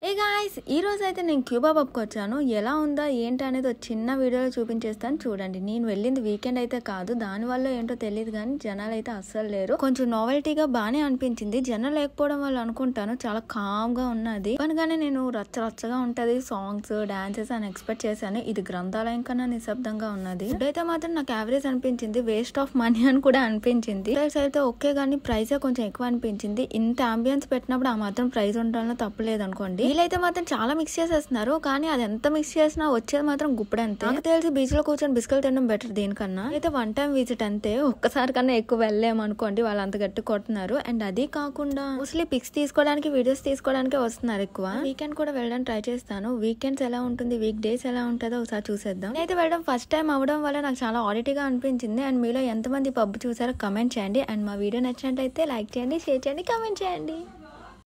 ఏ guys ఈ రోజు అయితే నేను క్యూబా పబ్కి వచ్చాను ఎలా ఉందా ఏంటి అనేది ఒక చిన్న వీడియోలో చూపించేస్తాను చూడండి నేను వెళ్ళింది వీకెండ్ అయితే కాదు దాని వల్ల ఏంటో తెలియదు కానీ జనాలు అయితే అస్సలు లేరు కొంచెం నావెల్టీగా బానే అనిపించింది జనం లేకపోవడం వల్ల అనుకుంటాను చాలా కామ్ గా ఉన్నది కనుకనే నేను రచ్చ రచ్చగా ఉంటది సాంగ్స్ డాన్సెస్ అని ఎక్స్పెక్ట్ చేశాను ఇది గ్రంథాలయం కన్నా నిశ్శబ్దంగా ఉన్నది ఫుడ్ అయితే మాత్రం నాకు యావరేజ్ అనిపించింది వేస్ట్ ఆఫ్ మనీ అని కూడా అనిపించింది ప్రైస్ అయితే ఓకే కానీ ప్రైస్ కొంచెం ఎక్కువ అనిపించింది ఇంత అంబియన్స్ పెట్టినప్పుడు ఆ మాత్రం ప్రైస్ ఉండడంలో తప్పలేదు అనుకోండి వీళ్ళైతే మాత్రం చాలా మిక్స్ చేసేస్తున్నారు కానీ అది ఎంత మిక్స్ చేసినా వచ్చేది మాత్రం గుప్పడంతే నాకు తెలిసి బీచ్ లో కూర్చొని బిస్కెట్ తినడం బెటర్ దీనికన్నా అయితే వన్ టైం విజిట్ అంతే ఒక్కసారి కన్నా ఎక్కువ వెళ్ళలేము అనుకోండి వాళ్ళు అంత గట్టి కొడుతున్నారు అండ్ అది కాకుండా మోస్ట్లీ పిక్స్ తీసుకోవడానికి వీడియోస్ తీసుకోవడానికి వస్తున్నారు ఎక్కువ వీకెండ్ కూడా వెళ్ళడానికి ట్రై చేస్తాను వీకెండ్స్ ఎలా ఉంటుంది వీక్ డేస్ ఎలా ఉంటుందో ఒకసారి చూసేద్దాం అయితే వెళ్ళడం ఫస్ట్ టైం అవడం వల్ల నాకు చాలా ఆడిటీగా అనిపించింది అండ్ మీలో ఎంతమంది పబ్ చూసారో కమెంట్ చేయండి అండ్ మా వీడియో నచ్చినట్లయితే లైక్ చేయండి షేర్ చేయండి కమెంట్ చేయండి